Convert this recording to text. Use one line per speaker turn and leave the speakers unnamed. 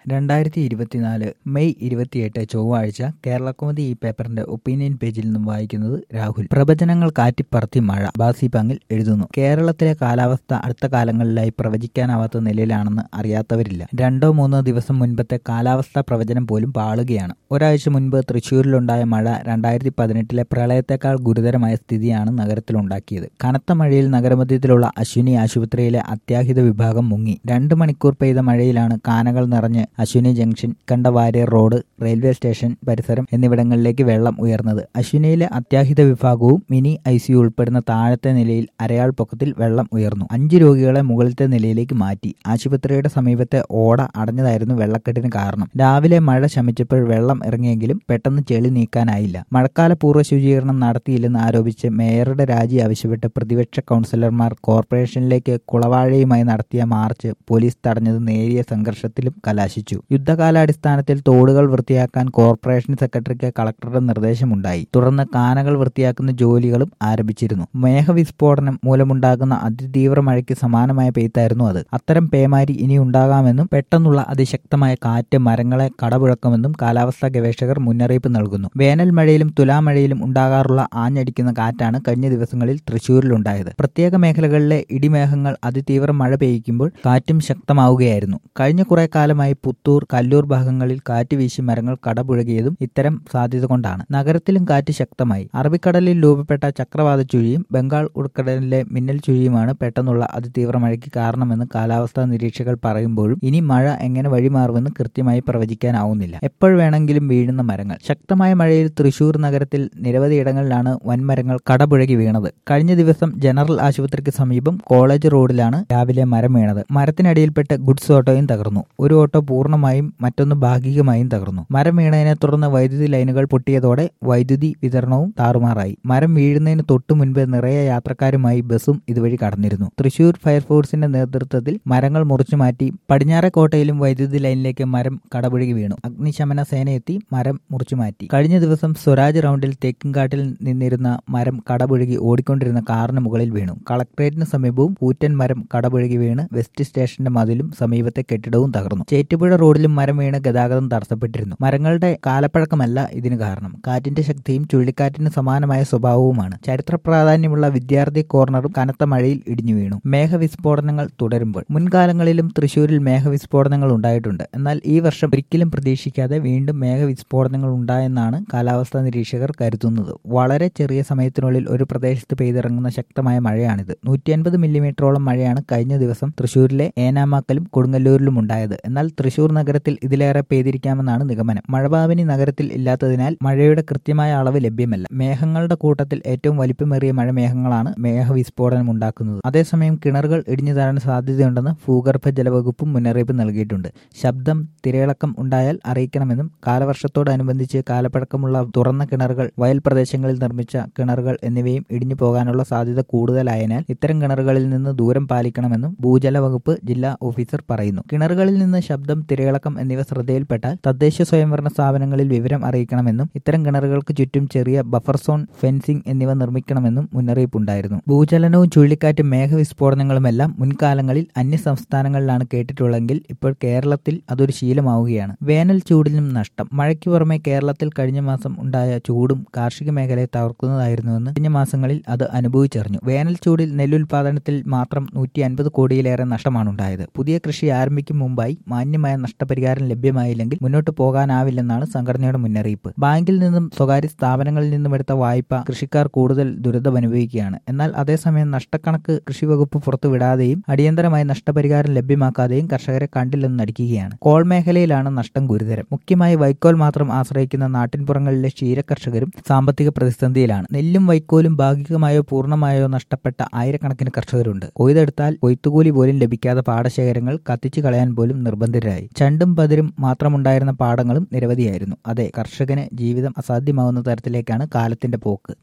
രണ്ടായിരത്തി ഇരുപത്തിനാല് മെയ് ഇരുപത്തിയെട്ട് ചൊവ്വാഴ്ച കേരളകൗമുദി ഈ പേപ്പറിന്റെ ഒപ്പീനിയൻ പേജിൽ നിന്നും വായിക്കുന്നത് രാഹുൽ പ്രവചനങ്ങൾ കാറ്റിപ്പറത്തി മഴ ബാസി പങ്ങിൽ എഴുതുന്നു കേരളത്തിലെ കാലാവസ്ഥ അടുത്ത കാലങ്ങളിലായി പ്രവചിക്കാനാവാത്ത നിലയിലാണെന്ന് അറിയാത്തവരില്ല രണ്ടോ മൂന്നോ ദിവസം മുൻപത്തെ കാലാവസ്ഥാ പ്രവചനം പോലും പാളുകയാണ് ഒരാഴ്ച മുൻപ് തൃശൂരിലുണ്ടായ മഴ രണ്ടായിരത്തി പതിനെട്ടിലെ പ്രളയത്തെക്കാൾ ഗുരുതരമായ സ്ഥിതിയാണ് നഗരത്തിലുണ്ടാക്കിയത് കനത്ത മഴയിൽ നഗരമധ്യത്തിലുള്ള അശ്വിനി ആശുപത്രിയിലെ അത്യാഹിത വിഭാഗം മുങ്ങി രണ്ട് മണിക്കൂർ പെയ്ത മഴയിലാണ് കാനകൾ നിറഞ്ഞ് അശ്വിനി ജംഗ്ഷൻ കണ്ട വാര്യർ റോഡ് റെയിൽവേ സ്റ്റേഷൻ പരിസരം എന്നിവിടങ്ങളിലേക്ക് വെള്ളം ഉയർന്നത് അശ്വിനിയിലെ അത്യാഹിത വിഭാഗവും മിനി ഐ സി ഉൾപ്പെടുന്ന താഴത്തെ നിലയിൽ അരയാൾ പൊക്കത്തിൽ വെള്ളം ഉയർന്നു അഞ്ച് രോഗികളെ മുകളിലത്തെ നിലയിലേക്ക് മാറ്റി ആശുപത്രിയുടെ സമീപത്തെ ഓട അടഞ്ഞതായിരുന്നു വെള്ളക്കെട്ടിന് കാരണം രാവിലെ മഴ ശമിച്ചപ്പോൾ വെള്ളം ഇറങ്ങിയെങ്കിലും പെട്ടെന്ന് ചെളി നീക്കാനായില്ല മഴക്കാല പൂർവ്വ ശുചീകരണം നടത്തിയില്ലെന്ന് ആരോപിച്ച് മേയറുടെ രാജി ആവശ്യപ്പെട്ട് പ്രതിപക്ഷ കൗൺസിലർമാർ കോർപ്പറേഷനിലേക്ക് കുളവാഴയുമായി നടത്തിയ മാർച്ച് പോലീസ് തടഞ്ഞത് നേരിയ സംഘർഷത്തിലും കലാശിച്ചു യുദ്ധകാലാടിസ്ഥാനത്തിൽ തോടുകൾ വൃത്തിയാക്കാൻ കോർപ്പറേഷൻ സെക്രട്ടറിക്ക് കളക്ടറുടെ നിർദ്ദേശമുണ്ടായി തുടർന്ന് കാനകൾ വൃത്തിയാക്കുന്ന ജോലികളും ആരംഭിച്ചിരുന്നു മേഘവിസ്ഫോടനം മൂലമുണ്ടാകുന്ന അതിതീവ്ര മഴയ്ക്ക് സമാനമായ പെയ്ത്തായിരുന്നു അത് അത്തരം പേമാരി ഇനി ഉണ്ടാകാമെന്നും പെട്ടെന്നുള്ള അതിശക്തമായ കാറ്റ് മരങ്ങളെ കടപുഴക്കുമെന്നും കാലാവസ്ഥാ ഗവേഷകർ മുന്നറിയിപ്പ് നൽകുന്നു വേനൽ മഴയിലും തുലാമഴയിലും ഉണ്ടാകാറുള്ള ആഞ്ഞടിക്കുന്ന കാറ്റാണ് കഴിഞ്ഞ ദിവസങ്ങളിൽ തൃശൂരിലുണ്ടായത് പ്രത്യേക മേഖലകളിലെ ഇടിമേഘങ്ങൾ അതിതീവ്ര മഴ പെയ്യിക്കുമ്പോൾ കാറ്റും ശക്തമാവുകയായിരുന്നു കഴിഞ്ഞ കുറെ കാലമായി പുത്തൂർ കല്ലൂർ ഭാഗങ്ങളിൽ കാറ്റ് വീശി മരങ്ങൾ കടപുഴകിയതും ഇത്തരം സാധ്യത കൊണ്ടാണ് നഗരത്തിലും കാറ്റ് ശക്തമായി അറബിക്കടലിൽ രൂപപ്പെട്ട ചക്രവാത ചുഴിയും ബംഗാൾ ഉൾക്കടലിലെ മിന്നൽ ചുഴിയുമാണ് പെട്ടെന്നുള്ള അതിതീവ്ര മഴയ്ക്ക് കാരണമെന്ന് കാലാവസ്ഥാ നിരീക്ഷകർ പറയുമ്പോഴും ഇനി മഴ എങ്ങനെ വഴിമാറുമെന്ന് കൃത്യമായി പ്രവചിക്കാനാവുന്നില്ല എപ്പോൾ വേണമെങ്കിലും വീഴുന്ന മരങ്ങൾ ശക്തമായ മഴയിൽ തൃശൂർ നഗരത്തിൽ നിരവധി ഇടങ്ങളിലാണ് വൻമരങ്ങൾ കടപുഴകി വീണത് കഴിഞ്ഞ ദിവസം ജനറൽ ആശുപത്രിക്ക് സമീപം കോളേജ് റോഡിലാണ് രാവിലെ മരം വീണത് മരത്തിനടിയിൽപ്പെട്ട് ഗുഡ്സ് ഓട്ടോയും തകർന്നു ഒരു ഓട്ടോ പൂർണ്ണമായും മറ്റൊന്ന് ഭാഗികമായും തകർന്നു മരം വീണതിനെ തുടർന്ന് വൈദ്യുതി ലൈനുകൾ പൊട്ടിയതോടെ വൈദ്യുതി വിതരണവും താറുമാറായി മരം വീഴുന്നതിന് തൊട്ടു മുൻപ് നിറയെ യാത്രക്കാരുമായി ബസ്സും ഇതുവഴി കടന്നിരുന്നു തൃശൂർ ഫയർഫോഴ്സിന്റെ നേതൃത്വത്തിൽ മരങ്ങൾ മുറിച്ചു മാറ്റി പടിഞ്ഞാറക്കോട്ടയിലും വൈദ്യുതി ലൈനിലേക്ക് മരം കടപുഴകി വീണു അഗ്നിശമന സേനയെത്തി മരം മുറിച്ചു മാറ്റി കഴിഞ്ഞ ദിവസം സ്വരാജ് റൗണ്ടിൽ തെക്കിൻകാട്ടിൽ നിന്നിരുന്ന മരം കടപുഴകി ഓടിക്കൊണ്ടിരുന്ന കാറിന് മുകളിൽ വീണു കളക്ടറേറ്റിന് സമീപവും കൂറ്റൻ മരം കടപുഴകി വീണ് വെസ്റ്റ് സ്റ്റേഷന്റെ മതിലും സമീപത്തെ കെട്ടിടവും തകർന്നു ചേറ്റുപുഴ റോഡിലും മരം വീണ് ഗതാഗതം തടസ്സപ്പെട്ടിരുന്നു മരങ്ങളുടെ കാലപ്പഴക്കമല്ല ഇതിന് കാരണം കാറ്റിന്റെ ശക്തിയും ചുഴലിക്കാറ്റിന് സമാനമായ സ്വഭാവവുമാണ് ചരിത്ര പ്രാധാന്യമുള്ള വിദ്യാർത്ഥി കോർണറും കനത്ത മഴയിൽ ഇടിഞ്ഞു വീണു മേഘവിസ്ഫോടനങ്ങൾ തുടരുമ്പോൾ മുൻകാലങ്ങളിലും തൃശൂരിൽ മേഘവിസ്ഫോടനങ്ങൾ ഉണ്ടായിട്ടുണ്ട് എന്നാൽ ഈ വർഷം ഒരിക്കലും പ്രതീക്ഷിക്കാതെ വീണ്ടും മേഘവിസ്ഫോടനങ്ങൾ ഉണ്ടായെന്നാണ് കാലാവസ്ഥാ നിരീക്ഷകർ കരുതുന്നത് വളരെ ചെറിയ സമയത്തിനുള്ളിൽ ഒരു പ്രദേശത്ത് പെയ്തിറങ്ങുന്ന ശക്തമായ മഴയാണിത് നൂറ്റി അൻപത് മില്ലിമീറ്ററോളം മഴയാണ് കഴിഞ്ഞ ദിവസം തൃശൂരിലെ ഏനാമാക്കലും കൊടുങ്ങല്ലൂരിലും ഉണ്ടായത് എന്നാൽ തൃശൂർ നഗരത്തിൽ ഇതിലേറെ പെയ്തിരിക്കാമെന്നാണ് നിഗമനം മഴഭാവനി നഗരത്തിൽ ഇല്ലാത്തതിനാൽ മഴയുടെ കൃത്യമായ അളവ് ലഭ്യമല്ല മേഘങ്ങളുടെ കൂട്ടത്തിൽ ഏറ്റവും വലിപ്പമേറിയ മഴമേഘങ്ങളാണ് മേഘവിസ്ഫോടനം ഉണ്ടാക്കുന്നത് അതേസമയം കിണറുകൾ ഇടിഞ്ഞു താഴാൻ സാധ്യതയുണ്ടെന്ന് ഭൂഗർഭ ജലവകുപ്പും മുന്നറിയിപ്പ് നൽകിയിട്ടുണ്ട് ശബ്ദം തിരയിളക്കം ഉണ്ടായാൽ അറിയിക്കണമെന്നും കാലവർഷത്തോടനുബന്ധിച്ച് കാലപ്പഴക്കമുള്ള തുറന്ന കിണറുകൾ വയൽ പ്രദേശങ്ങളിൽ നിർമ്മിച്ച കിണറുകൾ എന്നിവയും ഇടിഞ്ഞു പോകാനുള്ള സാധ്യത കൂടുതലായതിനാൽ ഇത്തരം കിണറുകളിൽ നിന്ന് ദൂരം പാലിക്കണമെന്നും ഭൂജല വകുപ്പ് ജില്ലാ ഓഫീസർ പറയുന്നു കിണറുകളിൽ നിന്ന് ശബ്ദം തിരയിളക്കം എന്നിവ ശ്രദ്ധയിൽപ്പെട്ടാൽ തദ്ദേശ സ്വയംഭരണ സ്ഥാപനങ്ങളിൽ വിവരം അറിയിക്കണമെന്നും ഇത്തരം കിണറുകൾക്ക് ചുറ്റും ചെറിയ ബഫർ സോൺ ഫെൻസിംഗ് എന്നിവ നിർമ്മിക്കണമെന്നും മുന്നറിയിപ്പുണ്ടായിരുന്നു ഭൂചലനവും ചുഴലിക്കാറ്റും മേഘവിസ്ഫോടനങ്ങളുമെല്ലാം മുൻകാലങ്ങളിൽ അന്യ സംസ്ഥാനങ്ങളിലാണ് കേട്ടിട്ടുള്ളെങ്കിൽ ഇപ്പോൾ കേരളത്തിൽ അതൊരു ശീലമാവുകയാണ് വേനൽ ചൂടിനും നഷ്ടം മഴയ്ക്ക് പുറമെ കേരളത്തിൽ കഴിഞ്ഞ മാസം ഉണ്ടായ ചൂടും കാർഷിക മേഖലയെ തകർക്കുന്നതായിരുന്നുവെന്ന് കഴിഞ്ഞ മാസങ്ങളിൽ അത് അനുഭവിച്ചറിഞ്ഞു വേനൽ ചൂടിൽ നെല്ലുൽപാദനത്തിൽ മാത്രം നൂറ്റി അൻപത് കോടിയിലേറെ നഷ്ടമാണ് ഉണ്ടായത് പുതിയ കൃഷി ആരംഭിക്കും മുമ്പായി മാന്യമായ നഷ്ടപരിഹാരം ലഭ്യമായില്ലെങ്കിൽ മുന്നോട്ട് പോകാനാവില്ലെന്നാണ് സംഘടനയുടെ മുന്നറിയിപ്പ് ബാങ്കിൽ നിന്നും സ്വകാര്യ സ്ഥാപനങ്ങളിൽ നിന്നും എടുത്ത വായ്പ കൃഷിക്കാർ കൂടുതൽ ദുരിതമനുഭവിക്കുകയാണ് എന്നാൽ അതേസമയം നഷ്ടക്കണക്ക് കൃഷി വകുപ്പ് പുറത്തുവിടാതെയും അടിയന്തരമായി നഷ്ടപരിഹാരം ലഭ്യമാക്കാതെയും കർഷകരെ കണ്ടില്ലെന്ന് നടിക്കുകയാണ് കോൾ മേഖലയിലാണ് നഷ്ടം ഗുരുതരം മുഖ്യമായി വൈക്കോൽ മാത്രം ആശ്രയിക്കുന്ന നാട്ടിൻപുറങ്ങളിലെ ക്ഷീരകർഷകരും സാമ്പത്തിക പ്രതിസന്ധിയിലാണ് നെല്ലും വൈക്കോലും ഭാഗികമായോ പൂർണ്ണമായോ നഷ്ടപ്പെട്ട ആയിരക്കണക്കിന് കർഷകരുണ്ട് കൊയ്തെടുത്താൽ കൊയ്ത്തുകൂലി പോലും ലഭിക്കാതെ പാടശേഖരങ്ങൾ കത്തിച്ചു കളയാൻ പോലും നിർബന്ധിതരായി ചണ്ടും പതിരും മാത്രമുണ്ടായിരുന്ന പാടങ്ങളും നിരവധിയായിരുന്നു അതെ കർഷകന് ജീവിതം അസാധ്യമാവുന്ന തരത്തിലേക്കാണ് കാലത്തിന്റെ പോക്ക്